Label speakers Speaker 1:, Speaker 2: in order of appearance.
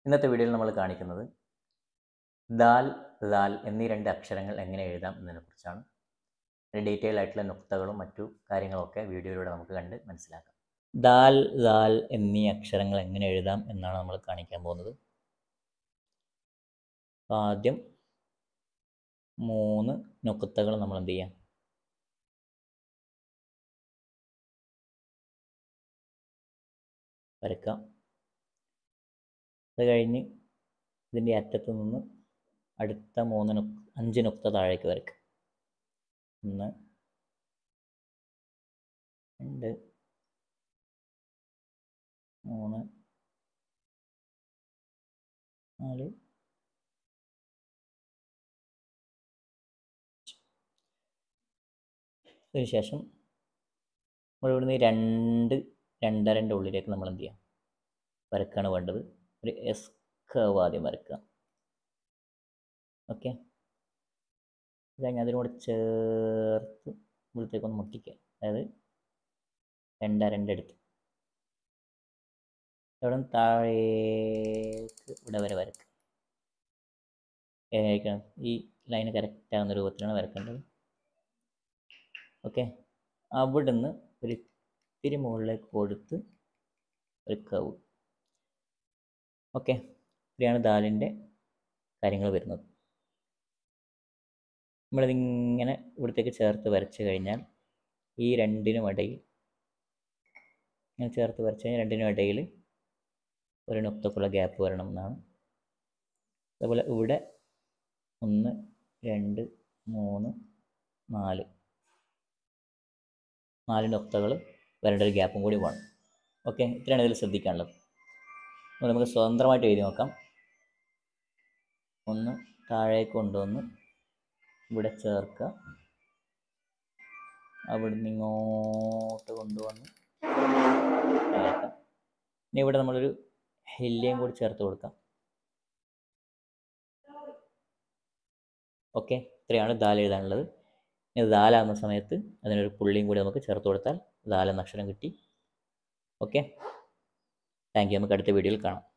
Speaker 1: ഇന്നത്തെ വീഡിയോയിൽ നമ്മൾ കാണിക്കുന്നത് ദാൽ ദാൽ എന്നീ രണ്ട് അക്ഷരങ്ങൾ എങ്ങനെ എഴുതാം എന്നതിനെക്കുറിച്ചാണ് അതിൻ്റെ ഡീറ്റെയിൽ ആയിട്ടുള്ള നുക്തകളും മറ്റു കാര്യങ്ങളൊക്കെ വീഡിയോയിലൂടെ നമുക്ക് കണ്ട് മനസ്സിലാക്കാം ദാൽ ദാൽ എന്നീ അക്ഷരങ്ങൾ എങ്ങനെ എഴുതാം എന്നാണ് നമ്മൾ കാണിക്കാൻ പോകുന്നത് അപ്പോൾ ആദ്യം മൂന്ന് നുക്തകൾ നമ്മൾ എന്ത് ചെയ്യാം വരക്കാം അത് കഴിഞ്ഞ് ഇതിൻ്റെ അറ്റത്ത് നിന്ന് അടുത്ത മൂന്ന് നുക് അഞ്ച് നുക്ത താഴേക്ക് വരയ്ക്കുക ഒന്ന് രണ്ട് മൂന്ന് നാല് അതിനുശേഷം നമ്മൾ ഇവിടുന്ന് ഈ രണ്ട് രണ്ടരൻ്റെ ഉള്ളിലേക്ക് നമ്മൾ എന്ത് ചെയ്യാം വരക്കാണ് വേണ്ടത് ഒരു എസ് കർവ് ആദ്യം വരക്കുക ഓക്കെ കഴിഞ്ഞ് അതിനോട് ചേർത്ത് ഇവിടത്തേക്കൊന്ന് മുട്ടിക്കുക അതായത് രണ്ടരൻ്റെ അടുത്ത് ഇവിടെ നിന്ന് താഴേക്ക് ഇവിടെ വരെ വരക്കുക ഏതായിരിക്കണം ഈ ലൈന് കറക്റ്റ് ആകുന്ന രൂപത്തിലാണ് വരക്കേണ്ടത് ഓക്കെ അവിടുന്ന് ഒരു ഇത്തിരി മുകളിലേക്ക് കൊടുത്ത് ഒരു കവ് ഓക്കെ ഇവിടെയാണ് ദാലിൻ്റെ കാര്യങ്ങൾ വരുന്നത് നമ്മളിതിങ്ങനെ ഇവിടത്തേക്ക് ചേർത്ത് വരച്ച് കഴിഞ്ഞാൽ ഈ രണ്ടിനും ഇടയിൽ ഇങ്ങനെ ചേർത്ത് വരച്ച് കഴിഞ്ഞാൽ രണ്ടിനും ഇടയിൽ ഒരു നൊക്തക്കുള്ള ഗ്യാപ്പ് വരണം എന്നാണ് അതുപോലെ ഇവിടെ ഒന്ന് രണ്ട് മൂന്ന് നാല് നാല് നൊക്തകൾ വരേണ്ട ഒരു ഗ്യാപ്പും കൂടി വേണം ഓക്കെ ഇത്രയാണ് ഇതിൽ ശ്രദ്ധിക്കാനുള്ളത് അപ്പോൾ നമുക്ക് സ്വതന്ത്രമായിട്ട് എഴുതി നോക്കാം ഒന്ന് താഴേക്ക് കൊണ്ടുവന്ന് ഇവിടെ ചേർക്കുക അവിടുന്ന് ഇങ്ങോട്ട് കൊണ്ടുവന്ന് ചേർക്കാം ഇനി ഇവിടെ നമ്മളൊരു ഹെല്ലിയും കൂടി ചേർത്ത് കൊടുക്കാം ഓക്കെ ഇത്രയാണ് ദാൽ എഴുതാനുള്ളത് ഇനി ദാലാകുന്ന സമയത്ത് അതിനൊരു പുള്ളിയും കൂടി നമുക്ക് ചേർത്ത് കൊടുത്താൽ ദാൽ എന്ന അക്ഷരം കിട്ടി ഓക്കെ താങ്ക് യു നമുക്ക് അടുത്ത വീഡിയോയിൽ കാണാം